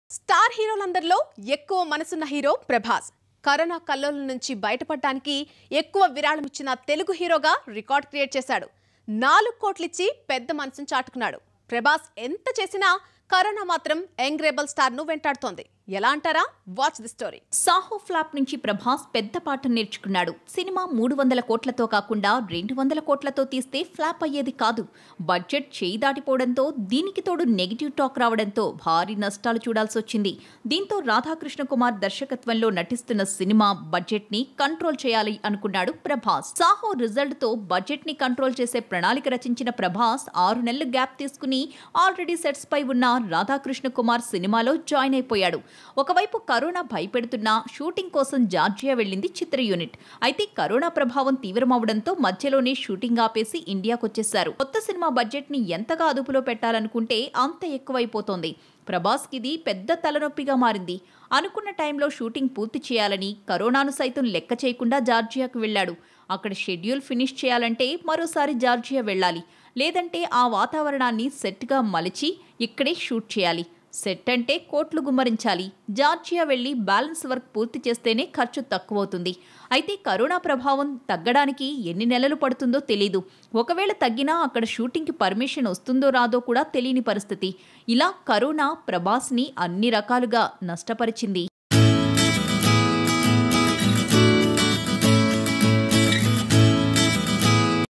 star హీరోలందరిలో ఎక్కువ మనసున్న hero Prabhas corona కల్లోల నుంచి బయటపడటానికి ఎక్కువ విరాళం ఇచ్చిన తెలుగు హీరోగా రికార్డ్ క్రియేట్ చేశాడు నాలుగు కోట్లిచ్చి పెద్ద మనసును చాటుకున్నాడు ప్రభాస్ ఎంత చేసినా కరోనా మాత్రం యంగ్ రెబల్ స్టార్ ను వెంటాడుతోంది ఎలా అంటారా watch the story Saaho flop నుంచి ప్రభాస్ పెద్ద పాఠం నేర్చుకున్నాడు సినిమా మూడు వందల కోట్లతో కాకుండా రెండు వందల కోట్లతో తీస్తే ఫ్లాప్ అయ్యేది కాదు బడ్జెట్ చేయి దాటిపోవడంతో దీనికి తోడు నెగిటివ్ టాక్ రావడంతో భారీ నష్టాలు చూడాల్సి వచ్చింది దీంతో రాధాకృష్ణ కుమార్ దర్శకత్వంలో నటిస్తున్న సినిమా బడ్జెట్ ని కంట్రోల్ చేయాలి అనుకున్నాడు ప్రభాస్ సాహో రిజల్ట్ తో బడ్జెట్ ని కంట్రోల్ చేసే ప్రణాళిక రచించిన ప్రభాస్ ఆరు నెలలు గ్యాప్ తీసుకుని ఆల్రెడీ సెట్స్ పై ఉన్న రాధాకృష్ణ కుమార్ సినిమాలో జాయిన్ అయిపోయాడు ఒకవైపు కరోనా భయపెడుతున్నా షూటింగ్ కోసం జార్జియా వెళ్ళింది చిత్ర యూనిట్ అయితే కరోనా ప్రభావం తీవ్రమవడంతో మధ్యలోనే షూటింగ్ ఆపేసి ఇండియాకొచ్చేశారు కొత్త సినిమా బడ్జెట్ ని ఎంతగా అదుపులో పెట్టాలనుకుంటే అంత ఎక్కువైపోతోంది ప్రభాస్కి ఇది పెద్ద తలనొప్పిగా మారింది అనుకున్న టైంలో షూటింగ్ పూర్తి చేయాలని కరోనాను సైతం లెక్క చేయకుండా జార్జియాకు వెళ్ళాడు అక్కడ షెడ్యూల్ ఫినిష్ చేయాలంటే మరోసారి జార్జియా వెళ్ళాలి లేదంటే ఆ వాతావరణాన్ని సెట్గా మలిచి ఇక్కడే షూట్ చేయాలి సెట్ అంటే కోట్లు గుమ్మరించాలి జార్జియా వెళ్లి బ్యాలెన్స్ వర్క్ పూర్తి చేస్తేనే ఖర్చు తక్కువవుతుంది అయితే కరోనా ప్రభావం తగ్గడానికి ఎన్ని నెలలు పడుతుందో తెలీదు ఒకవేళ తగ్గినా అక్కడ షూటింగ్కి పర్మిషన్ వస్తుందో రాదో కూడా తెలియని పరిస్థితి ఇలా కరోనా ప్రభాస్ని అన్ని రకాలుగా నష్టపరిచింది